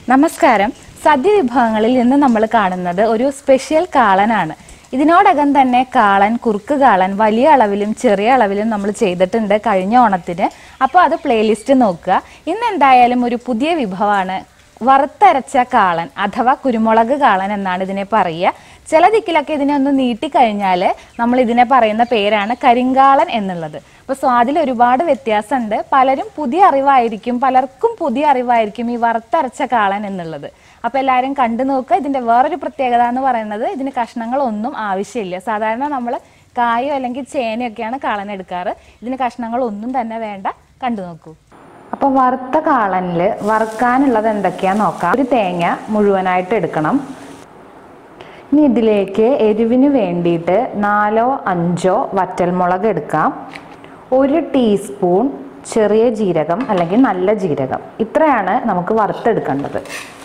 നമസ്കാരം സദ്യ വിഭവങ്ങളിൽ നിന്ന് നമ്മൾ കാണുന്നത് ഒരു സ്പെഷ്യൽ കാളനാണ് ഇതിനോടകം തന്നെ കാളൻ കുറുക്ക് കാളൻ വലിയ അളവിലും ചെറിയ അളവിലും നമ്മൾ ചെയ്തിട്ടുണ്ട് കഴിഞ്ഞ ഓണത്തിന് അപ്പോൾ അത് പ്ലേലിസ്റ്റ് നോക്കുക ഇന്ന് എന്തായാലും ഒരു പുതിയ വിഭവമാണ് വറുത്തരച്ച കാളൻ അഥവാ കുരുമുളക് കാളൻ എന്നാണ് ഇതിനെ പറയുക ചില ദിക്കിലൊക്കെ ഇതിനെ ഒന്ന് നീട്ടിക്കഴിഞ്ഞാൽ നമ്മൾ ഇതിനെ പറയുന്ന പേരാണ് കരിങ്കാളൻ എന്നുള്ളത് അപ്പോൾ സ്വാദിൽ ഒരുപാട് വ്യത്യാസമുണ്ട് പലരും പുതിയ അറിവായിരിക്കും പലർക്കും പുതിയ അറിവായിരിക്കും ഈ വറുത്തരച്ച കാളൻ എന്നുള്ളത് അപ്പോൾ എല്ലാവരും കണ്ടു നോക്കുക ഇതിൻ്റെ വേറൊരു പ്രത്യേകത എന്ന് പറയുന്നത് ഇതിന് കഷ്ണങ്ങളൊന്നും ആവശ്യമില്ല സാധാരണ നമ്മൾ കായോ അല്ലെങ്കിൽ ചേനയൊക്കെയാണ് കാളൻ എടുക്കാറ് ഇതിന് കഷ്ണങ്ങളൊന്നും തന്നെ വേണ്ട കണ്ടു നോക്കൂ അപ്പോൾ വറുത്ത കാളനിൽ വറുക്കാനുള്ളത് എന്തൊക്കെയാന്ന് നോക്കാം ഒരു തേങ്ങ മുഴുവനായിട്ട് എടുക്കണം ഇനി ഇതിലേക്ക് എരിവിന് വേണ്ടിയിട്ട് നാലോ അഞ്ചോ വറ്റൽമുളക് എടുക്കാം ഒരു ടീസ്പൂൺ ചെറിയ ജീരകം അല്ലെങ്കിൽ നല്ല ജീരകം ഇത്രയാണ് നമുക്ക് വറുത്തെടുക്കേണ്ടത്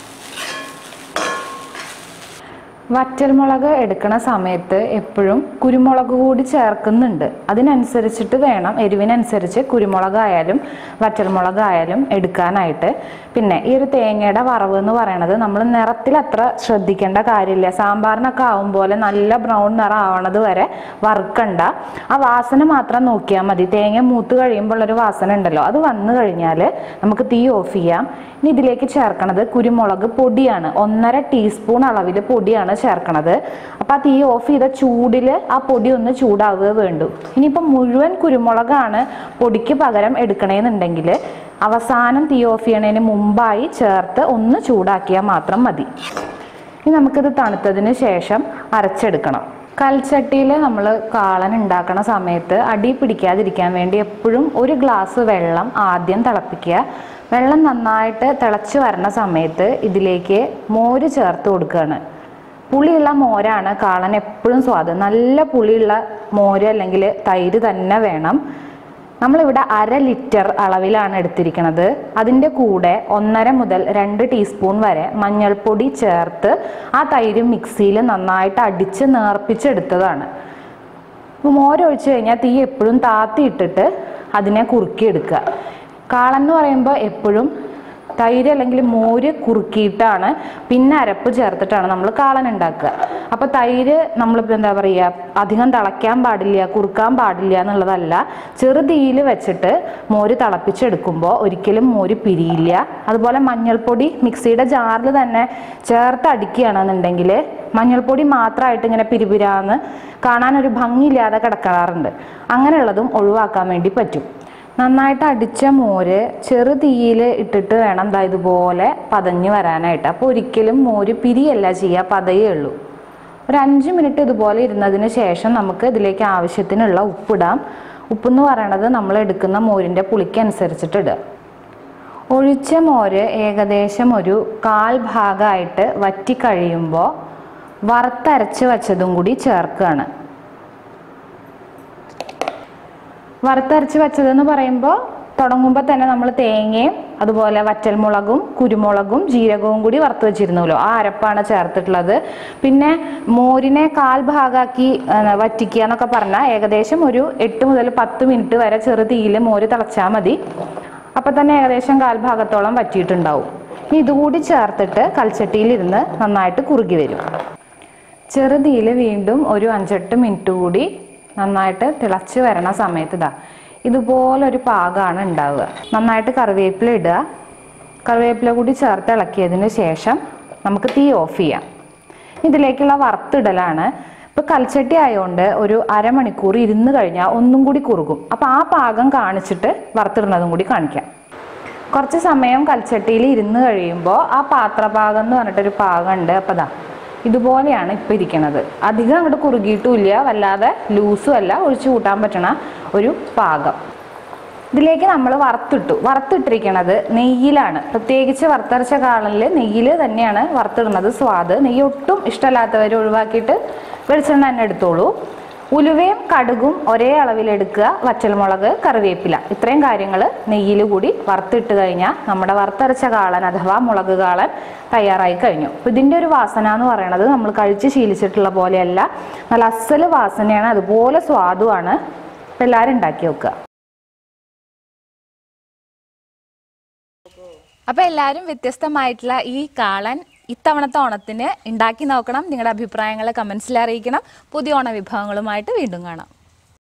വറ്റൽമുളക് എടുക്കുന്ന സമയത്ത് എപ്പോഴും കുരുമുളക് കൂടി ചേർക്കുന്നുണ്ട് അതിനനുസരിച്ചിട്ട് വേണം എരിവിനനുസരിച്ച് കുരുമുളകായാലും വറ്റൽമുളകായാലും എടുക്കാനായിട്ട് പിന്നെ ഈ ഒരു തേങ്ങയുടെ വറവ് എന്ന് പറയുന്നത് നമ്മൾ നിറത്തിൽ അത്ര ശ്രദ്ധിക്കേണ്ട കാര്യമില്ല സാമ്പാറിനൊക്കെ ആവും പോലെ നല്ല ബ്രൗൺ നിറം ആവണത് വരെ വറുക്കണ്ട ആ വാസന മാത്രം നോക്കിയാൽ മതി തേങ്ങ മൂത്ത് കഴിയുമ്പോൾ ഒരു വാസന ഉണ്ടല്ലോ അത് വന്നു കഴിഞ്ഞാൽ നമുക്ക് തീ ഓഫ് ചെയ്യാം ഇനി ഇതിലേക്ക് ചേർക്കണത് കുരുമുളക് പൊടിയാണ് ഒന്നര ടീസ്പൂൺ അളവിൽ പൊടിയാണ് ചേർക്കണത് അപ്പം ആ തീ ഓഫ് ചെയ്ത ചൂടിൽ ആ പൊടി ഒന്ന് ചൂടാവുക വേണ്ടു ഇനിയിപ്പം മുഴുവൻ കുരുമുളകാണ് പൊടിക്ക് പകരം എടുക്കണേന്നുണ്ടെങ്കിൽ അവസാനം തീ ഓഫ് ചെയ്യണതിന് മുമ്പായി ചേർത്ത് ഒന്ന് ചൂടാക്കിയാൽ മാത്രം മതി ഇനി നമുക്കിത് തണുത്തതിന് ശേഷം അരച്ചെടുക്കണം കൽച്ചട്ടിയിൽ നമ്മൾ കാളൻ ഉണ്ടാക്കണ സമയത്ത് അടി പിടിക്കാതിരിക്കാൻ വേണ്ടി എപ്പോഴും ഒരു ഗ്ലാസ് വെള്ളം ആദ്യം തിളപ്പിക്കുക വെള്ളം നന്നായിട്ട് തിളച്ച് വരണ സമയത്ത് ഇതിലേക്ക് മോര് ചേർത്ത് കൊടുക്കുകയാണ് പുളിയുള്ള മോരാണ് കാളൻ എപ്പോഴും സ്വാദ് നല്ല പുളിയുള്ള മോര് അല്ലെങ്കിൽ തൈര് തന്നെ വേണം നമ്മളിവിടെ അര ലിറ്റർ അളവിലാണ് എടുത്തിരിക്കുന്നത് അതിൻ്റെ കൂടെ ഒന്നര മുതൽ രണ്ട് ടീസ്പൂൺ വരെ മഞ്ഞൾപ്പൊടി ചേർത്ത് ആ തൈര് മിക്സിയിൽ നന്നായിട്ട് അടിച്ച് നേർപ്പിച്ചെടുത്തതാണ് അപ്പോൾ മോരൊഴിച്ച് കഴിഞ്ഞാൽ തീ എപ്പോഴും താത്തിയിട്ടിട്ട് അതിനെ കുറുക്കിയെടുക്കുക കാളൻ എന്ന് പറയുമ്പോൾ എപ്പോഴും തൈര് അല്ലെങ്കിൽ മോര് കുറുക്കിയിട്ടാണ് പിന്നെ അരപ്പ് ചേർത്തിട്ടാണ് നമ്മൾ കാളൻ ഉണ്ടാക്കുക അപ്പോൾ തൈര് നമ്മളിപ്പോൾ എന്താ പറയുക അധികം തിളയ്ക്കാൻ പാടില്ല കുറുക്കാൻ പാടില്ല എന്നുള്ളതല്ല ചെറുതീയിൽ വെച്ചിട്ട് മോര് തിളപ്പിച്ചെടുക്കുമ്പോൾ ഒരിക്കലും മോര് പിരിയില്ല അതുപോലെ മഞ്ഞൾപ്പൊടി മിക്സിയുടെ ജാറിൽ തന്നെ ചേർത്ത് അടിക്കുകയാണെന്നുണ്ടെങ്കിൽ മഞ്ഞൾപ്പൊടി മാത്രമായിട്ട് ഇങ്ങനെ പിരിപിരാന്ന് കാണാനൊരു ഭംഗിയില്ലാതെ കിടക്കാറുണ്ട് അങ്ങനെയുള്ളതും ഒഴിവാക്കാൻ വേണ്ടി പറ്റും നന്നായിട്ട് അടിച്ച മോര് ചെറു തീയിൽ ഇട്ടിട്ട് വേണം ദാ ഇതുപോലെ പതഞ്ഞ് വരാനായിട്ട് അപ്പോൾ ഒരിക്കലും മോര് പിരിയല്ല ചെയ്യുക പതയേ ഉള്ളൂ ഒരു അഞ്ച് മിനിറ്റ് ഇതുപോലെ ഇരുന്നതിന് ശേഷം നമുക്ക് ഇതിലേക്ക് ആവശ്യത്തിനുള്ള ഉപ്പിടാം ഉപ്പെന്ന് പറയണത് നമ്മൾ എടുക്കുന്ന മോരിൻ്റെ പുളിക്കനുസരിച്ചിട്ട് ഇടുക ഒഴിച്ച മോര് ഏകദേശം ഒരു കാൽ ഭാഗമായിട്ട് വറ്റി കഴിയുമ്പോൾ വറുത്തരച്ച് വച്ചതും കൂടി ചേർക്കുകയാണ് വറുത്തരച്ച് വെച്ചതെന്ന് പറയുമ്പോൾ തുടങ്ങുമ്പോൾ തന്നെ നമ്മൾ തേങ്ങയും അതുപോലെ വറ്റൽമുളകും കുരുമുളകും ജീരകവും കൂടി വറുത്ത് വെച്ചിരുന്നല്ലോ ആ അരപ്പാണ് ചേർത്തിട്ടുള്ളത് പിന്നെ മോരിനെ കാൽ ഭാഗമാക്കി ആ, വറ്റിക്കുക എന്നൊക്കെ പറഞ്ഞാൽ ഏകദേശം ഒരു എട്ട് മുതൽ പത്ത് മിനിറ്റ് വരെ ചെറു തീയിൽ മോര് തിളച്ചാൽ മതി അപ്പം തന്നെ ഏകദേശം കാൽ ഭാഗത്തോളം വറ്റിയിട്ടുണ്ടാവും ഇനി ഇതുകൂടി ചേർത്തിട്ട് കൽച്ചട്ടിയിലിരുന്ന് നന്നായിട്ട് കുറുകി വരും ചെറുതീയിൽ വീണ്ടും ഒരു അഞ്ചെട്ട് മിനിറ്റ് കൂടി നന്നായിട്ട് തിളച്ച് വരണ സമയത്ത് ഇതാ ഇതുപോലൊരു പാകമാണ് ഉണ്ടാവുക നന്നായിട്ട് കറിവേപ്പില ഇടുക കറിവേപ്പില കൂടി ചേർത്ത് ഇളക്കിയതിന് ശേഷം നമുക്ക് തീ ഓഫ് ചെയ്യാം ഇതിലേക്കുള്ള വറുത്തിടലാണ് ഇപ്പൊ കൽച്ചട്ടി ആയതുകൊണ്ട് ഒരു അരമണിക്കൂർ ഇരുന്ന് കഴിഞ്ഞാൽ ഒന്നും കൂടി കുറുകും അപ്പൊ ആ പാകം കാണിച്ചിട്ട് വറുത്തിടുന്നതും കൂടി കാണിക്കാം കുറച്ച് സമയം കൽച്ചട്ടിയിൽ ഇരുന്ന് കഴിയുമ്പോൾ ആ പാത്രപാകം എന്ന് പറഞ്ഞിട്ടൊരു പാകമുണ്ട് അപ്പോൾ ദാ ഇതുപോലെയാണ് ഇപ്പം ഇരിക്കുന്നത് അധികം അങ്ങോട്ട് കുറുകിയിട്ടുമില്ല വല്ലാതെ ലൂസും അല്ല ഒഴിച്ചു കൂട്ടാൻ പറ്റണ ഒരു പാകം ഇതിലേക്ക് നമ്മൾ വറുത്തിട്ടു വറുത്തിട്ടിരിക്കുന്നത് നെയ്യിലാണ് പ്രത്യേകിച്ച് വറുത്തരച്ച കാളനിൽ നെയ്യിൽ തന്നെയാണ് വറുത്തിടുന്നത് സ്വാദ് നെയ്യ് ഒട്ടും ഇഷ്ടമല്ലാത്തവർ ഒഴിവാക്കിയിട്ട് വെളിച്ചെണ്ണ തന്നെ എടുത്തോളൂ ഉലുവയും കടുകും ഒരേ അളവിലെടുക്കുക വറ്റൽമുളക് കറിവേപ്പില ഇത്രയും കാര്യങ്ങൾ നെയ്യിൽ കൂടി വറുത്തിട്ട് കഴിഞ്ഞാൽ നമ്മുടെ വറുത്തരച്ച കാളൻ അഥവാ മുളക് കാളൻ തയ്യാറായി കഴിഞ്ഞു അപ്പോൾ ഇതിൻ്റെ ഒരു വാസന എന്ന് പറയുന്നത് നമ്മൾ കഴിച്ച് ശീലിച്ചിട്ടുള്ള പോലെയല്ല നല്ല അസല് വാസനയാണ് അതുപോലെ സ്വാദുമാണ് അപ്പോൾ എല്ലാവരും ഉണ്ടാക്കി വെക്കുക അപ്പോൾ എല്ലാവരും വ്യത്യസ്തമായിട്ടുള്ള ഈ കാളൻ ഇത്തവണത്തെ ഓണത്തിന് ഉണ്ടാക്കി നോക്കണം നിങ്ങളുടെ അഭിപ്രായങ്ങൾ കമൻസിൽ അറിയിക്കണം പുതിയ ഓണ വിഭവങ്ങളുമായിട്ട് വീണ്ടും കാണാം